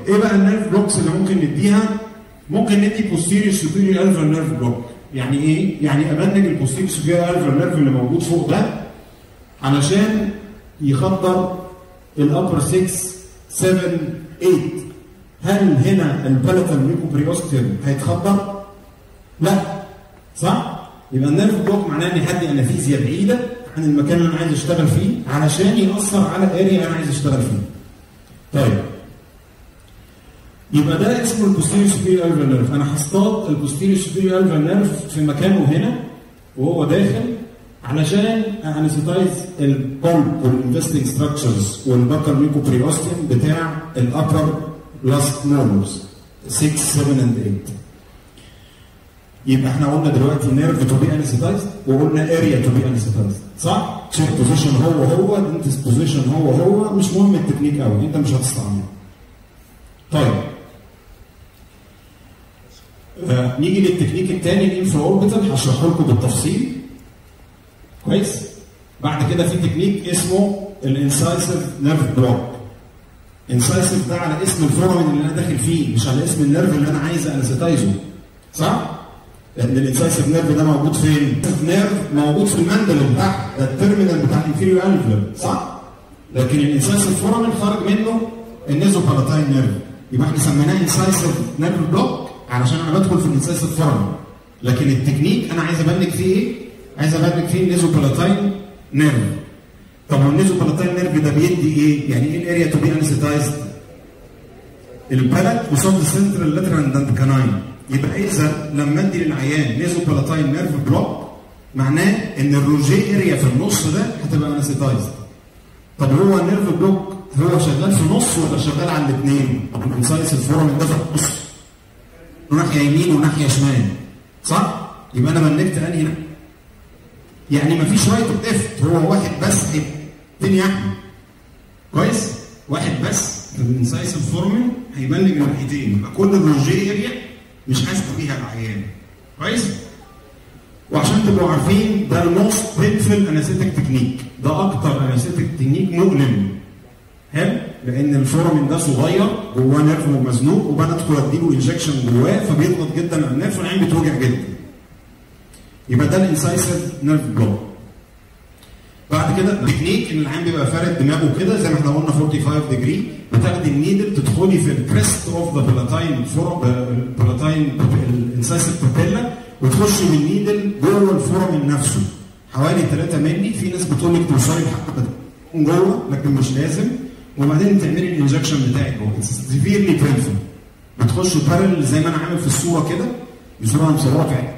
ايه بقى النيرف بلوكس اللي ممكن نديها؟ ممكن ندي بوستيريور سوبيريور الفا نيرف بلوك يعني ايه؟ يعني ابنج البوستيريور سوبيريور الفا نيرف اللي موجود فوق ده علشان يخدر الابر 6 7 8 هل هنا البلاتال ميكوبريوستيوم هيتخدر؟ لا صح؟ يبقى النيرف بلوك معناه ان حد انافيزيا بعيده عن المكان اللي انا عايز اشتغل فيه علشان ياثر على الاريا انا عايز اشتغل فيه. طيب يبقى ده اسمه البوستيريور سوبيريور الفا نيرف انا هصطاد البوستيريور سوبيريور الفا نيرف في مكانه هنا وهو داخل علشان انستايز البولب والانفستنج ستراكشرز والبكر ميكوبريوستيوم بتاع الابر لاست مولرز 6 7 اند 8 يبقى احنا قلنا دلوقتي نيرف تو بي انستايز وقلنا اريا تو بي انستايز صح؟ تشيك بوزيشن هو هو انت بوزيشن هو هو مش مهم التكنيك قوي انت مش هتستعمله. طيب آه نيجي للتكنيك الثاني الانفرا اوربيتال هشرحه لكم بالتفصيل كويس؟ بعد كده في تكنيك اسمه الانسايسيف نيرف بلوك انسايسيف ده على اسم الفورمن اللي انا داخل فيه مش على اسم النيرف اللي انا عايز انستايزه صح؟ لان الانسايسيف نيرف ده موجود فين؟ نيرف موجود في المندل بتاعها ده التيرمينال بتاع الانفيريور الفلر صح؟ لكن الانسايسيف فورمن خرج منه النيزو بالاتاين نيرف يبقى احنا سميناه انسايسيف نيرف بلوك علشان انا بدخل في الانسايسيف فورمن لكن التكنيك انا عايز ابنك فيه ايه؟ عايز ابنك فيه النيزو بالاتاين نيرف طب والنيزو بالاتاين نيرف ده بيدي ايه؟ يعني ايه الاريا تو بي انستايزد؟ البلد قصاد السنترال لاترال دانت كاناين يبقى اذا لما ادي للعيان نيزو بالاتاين نيرف بلوك معناه ان الروجي اريا في النص ده هتبقى انستايزد طب هو النيرف بلوك هو شغال في نص ولا شغال على الاثنين؟ الانسايس الفورم ده في النص ناحيه يمين وناحيه شمال صح؟ يبقى انا ملكت انهي يعني ما فيش رايت ليفت هو واحد بس الدنيا يحمي كويس؟ واحد بس الانسايس الفورمن هيبلج الناحيتين يبقى كل الروجي اريا مش حاسس بيها العيان كويس؟ وعشان تبقوا عارفين ده الموست بينفل انستيك تكنيك ده اكتر انستيك تكنيك مؤلم حلو لان الفورامين ده صغير جواه نيرف مزنوق وبدات ادخل اديله انجكشن جواه فبيضغط جدا على النيرف والعين بتوجع جدا يبقى ده الانسايسيف نيرف بلوك بعد كده تكنيك ان العين بيبقى فارد دماغه كده زي ما احنا قلنا 45 ديجري بتاخدي النيدل تدخلي في الكريست اوف ذا بلاتاين بلاتاين الانسايسيف بابيلا وتخشي بالنيدل جوه الفورامين نفسه حوالي 3 مللي في ناس بتقول لك توصلي لحد جوه لكن مش لازم وبعدين تعملي الانجكشن بتاعك جوه سيفيرلي بينفل بتخش بارل زي ما انا عامل في الصوره كده الصوره انا مصورها في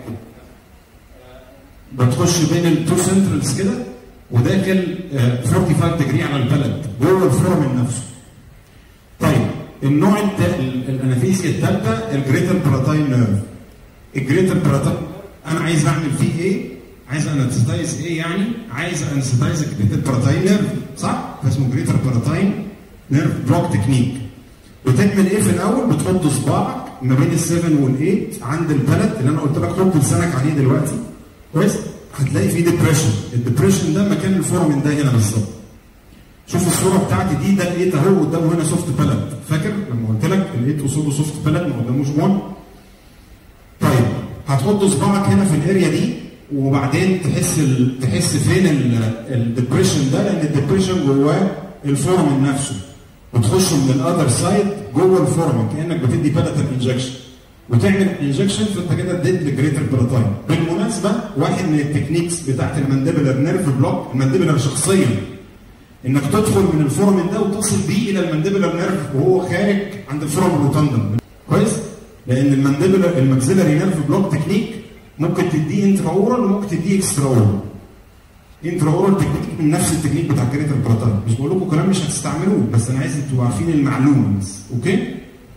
بتخش بين التو سنترالز كده وداخل 45 ديجري على البلد جوه الفورمن نفسه. طيب النوع الانافيسيا الثالثه الجريتر براتاين نيرف. الجريتر براتاين انا عايز اعمل فيه ايه؟ عايز انستايز ايه يعني؟ عايز انستايز الجريتر براتاين نيرف صح؟ فاسمه جريتر براتاين نيرف بلوك تكنيك. بتعمل ايه في الاول؟ بتحط صباعك ما بين ال7 وال8 عند البلد اللي انا قلت لك حط لسانك عليه دلوقتي كويس؟ هتلاقي فيه ديبريشن، الديبريشن ده مكان الفورمين ده هنا بالظبط. شوف الصوره بتاعتي دي ده لقيت اهو قدامه هنا سوفت بلد، فاكر لما قلت لك لقيت قصاده سوفت بلد ما قداموش بون؟ طيب هتحط صباعك هنا في الاريا دي وبعدين تحس ال... تحس فين الديبريشن ده لان الديبريشن جواه الفورمين نفسه. وتخش من الاذر سايد جوه الفورمين كانك بتدي بلاتال انجكشن. وتعمل انجكشن فانت كده اديت لجريتر براتاين بالمناسبه واحد من التكنيكس بتاعت المانديبلر نيرف بلوك المانديبلر شخصيا انك تدخل من الفورمين ده وتصل بيه الى المانديبلر نيرف وهو خارج عند الفورم الروتاندم كويس لان المانديبلر الماكسيلاري نيرف بلوك تكنيك ممكن تديه انترا اورال وممكن تديه اكسترا اورال انترا اورال تكنيك من نفس التكنيك بتاع جريتر براتاين مش بقول لكم كلام مش هتستعملوه بس انا عايز تبقوا عارفين المعلومه بس اوكي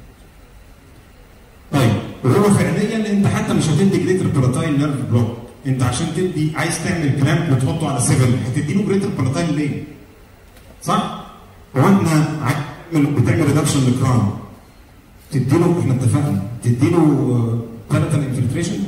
طيب وهو فعليا انت حتى مش هتدي جريتر براتاين نيرف بلوك انت عشان تدي عايز تعمل كلام بتحطه على 7 هتدي له جريتر براتاين ليه؟ صح؟ هو انت بتعمل ريدكشن للكرام تدي له احنا اتفقنا تدي له بلاتال انفلتريشن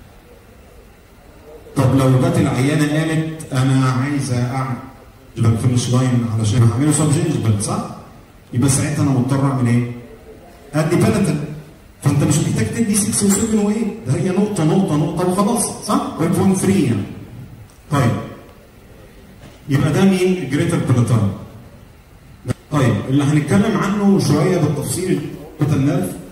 طب لو جت العيانه قالت انا عايزه اعمل فينش لاين علشان اعمله سبجنجبل صح؟ يبقى ساعتها انا مضطر اعمل ايه؟ ادي بلاتين فانت مش محتاج تدي 6 و7 وايه ده هي نقطه نقطه نقطه وخلاص صح 1.3 يعني طيب يبقى ده مين جريتر بلاتاين طيب اللي هنتكلم عنه شويه بالتفصيل النيرف